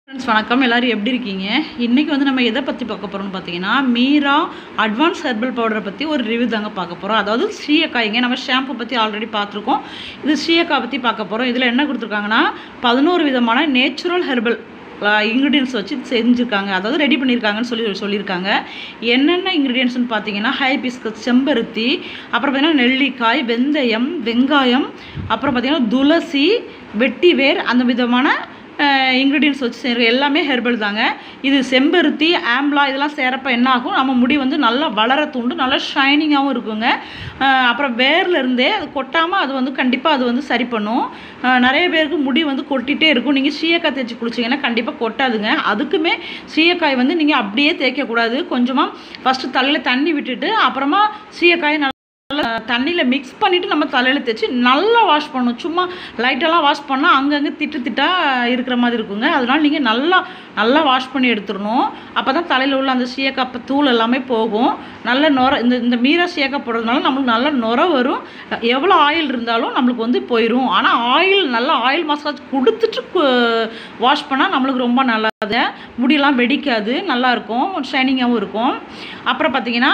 friends வணக்கம் எல்லாரும் எப்படி இருக்கீங்க இன்றைக்கி வந்து நம்ம எதை பற்றி பார்க்க போகிறோம்னு பார்த்தீங்கன்னா மீரா அட்வான்ஸ் ஹெர்பல் பவுடரை பற்றி ஒரு ரிவ்யூ தாங்க பார்க்க போகிறோம் அதாவது ஸ்ரீயக்காய்ங்க நம்ம ஷாம்பு பற்றி ஆல்ரெடி பார்த்துருக்கோம் இது ஸ்ரீயக்காய் பற்றி பார்க்க போகிறோம் இதில் என்ன கொடுத்துருக்காங்கன்னா பதினோரு விதமான நேச்சுரல் ஹெர்பல் இன்க்ரீடியன்ஸ் வச்சு செஞ்சுருக்காங்க அதாவது ரெடி பண்ணியிருக்காங்கன்னு சொல்லி சொல்லியிருக்காங்க என்னென்ன இன்க்ரீடியன்ஸ்னு பார்த்தீங்கன்னா ஹைபிஸ்கஸ் செம்பருத்தி அப்புறம் பார்த்தீங்கன்னா நெல்லிக்காய் வெந்தயம் வெங்காயம் அப்புறம் பார்த்தீங்கன்னா துளசி வெட்டிவேர் அந்த விதமான இன்க்ரீடியன்ஸ் வச்சு செய்கிற எல்லாமே ஹெர்பல் தாங்க இது செம்பருத்தி ஆம்லா இதெல்லாம் சேரப்ப என்ன ஆகும் நம்ம முடி வந்து நல்லா வளர தூண்டு நல்லா ஷைனிங்காகவும் இருக்குங்க அஹ் அப்புறம் வேர்ல இருந்தே அது கொட்டாமல் அது வந்து கண்டிப்பாக அது வந்து சரி பண்ணும் அஹ் நிறைய பேருக்கு முடி வந்து கொட்டிகிட்டே இருக்கும் நீங்கள் சீயக்காய் தேய்ச்சி குளிச்சிங்கன்னா கண்டிப்பாக கொட்டாதுங்க அதுக்குமே சீயக்காய் வந்து நீங்கள் அப்படியே தேய்க்கக்கூடாது கொஞ்சமாக ஃபஸ்ட்டு தலையில் தண்ணி விட்டுட்டு அப்புறமா சீயக்காயை நல்லா நல்லா தண்ணியில் மிக்ஸ் பண்ணிவிட்டு நம்ம தலையில் தேய்ச்சி நல்லா வாஷ் பண்ணணும் சும்மா லைட்டெல்லாம் வாஷ் பண்ணால் அங்கங்கே திட்டு திட்டாக இருக்கிற மாதிரி இருக்குங்க அதனால் நீங்கள் நல்லா நல்லா வாஷ் பண்ணி எடுத்துடணும் அப்போ தான் தலையில் உள்ள அந்த சீயக்காய் தூள் எல்லாமே போகும் நல்ல நுர இந்த இந்த மீரா சீயக்காய் போடுறதுனால நம்மளுக்கு நல்ல நுர வரும் எவ்வளோ ஆயில் இருந்தாலும் நம்மளுக்கு வந்து போயிடும் ஆனால் ஆயில் நல்லா ஆயில் மசாஜ் கொடுத்துட்டு வாஷ் பண்ணால் நம்மளுக்கு ரொம்ப நல்லா முடியெல்லாம் வெடிக்காது நல்லாயிருக்கும் ஷைனிங்காகவும் இருக்கும் அப்புறம் பார்த்தீங்கன்னா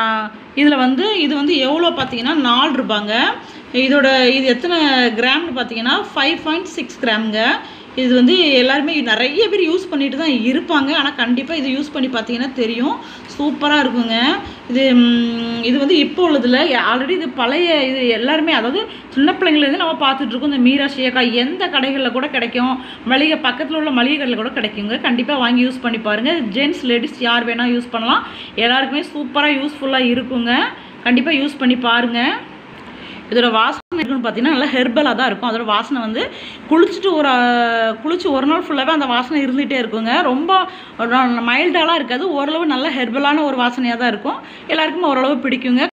இதில் வந்து இது வந்து எவ்வளோ பார்த்தீங்கன்னா நாலு ரூபாங்க இதோட இது எத்தனை கிராம்னு பார்த்தீங்கன்னா ஃபைவ் பாயிண்ட் சிக்ஸ் கிராம்ங்க இது வந்து எல்லாருமே நிறைய பேர் யூஸ் பண்ணிட்டு தான் இருப்பாங்க ஆனால் கண்டிப்பாக இது யூஸ் பண்ணி பார்த்தீங்கன்னா தெரியும் சூப்பராக இருக்குங்க இது ம், இது வந்து இப்போ உள்ளதில் ஆல்ரெடி இது பழைய இது எல்லாருமே அதாவது சின்ன பிள்ளைங்கலேருந்து நம்ம பார்த்துட்ருக்கோம் இந்த மீரா ஷேக்காய் எந்த கடைகளில் கூட கிடைக்கும் மளிகை பக்கத்தில் உள்ள மளிகை கடையில் கூட கிடைக்குங்க கண்டிப்பாக வாங்கி யூஸ் பண்ணி பாருங்கள் ஜென்ட்ஸ் லேடிஸ் யார் வேணால் யூஸ் பண்ணலாம் எல்லாருக்குமே சூப்பராக யூஸ்ஃபுல்லாக இருக்குங்க கண்டிப்பாக யூஸ் பண்ணி பாருங்கள் இதோட வாசனை இருக்குன்னு பார்த்தீங்கன்னா நல்லா ஹெர்பலாக தான் இருக்கும் அதோட வாசனை வந்து குளிச்சுட்டு ஒரு அஹ், குளிச்சு ஒரு நாள் ஃபுல்லாகவே அந்த வாசனை இருந்துகிட்டே இருக்குங்க ரொம்ப மைல்டாலாம் இருக்காது ஓரளவு நல்ல ஹெர்பலான ஒரு வாசனையாக தான் இருக்கும் எல்லாருக்குமே ஓரளவு பிடிக்குங்க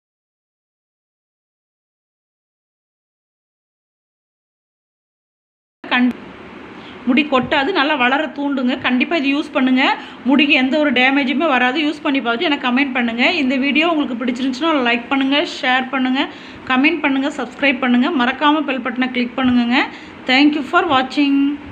கண் முடி கொட்டாது நல்லா வளர தூண்டுங்க கண்டிப்பாக இது யூஸ் பண்ணுங்கள் முடிக்கு எந்த ஒரு டேமேஜுமே வராது யூஸ் பண்ணி பார்த்துட்டு எனக்கு கமெண்ட் பண்ணுங்கள் இந்த வீடியோ உங்களுக்கு பிடிச்சிருந்துச்சுன்னா லைக் பண்ணுங்கள் ஷேர் பண்ணுங்கள் கமெண்ட் பண்ணுங்கள் சப்ஸ்கிரைப் பண்ணுங்கள் மறக்காமல் பெல் பட்டனை கிளிக் பண்ணுங்கங்க தேங்க்யூ ஃபார் வாட்சிங்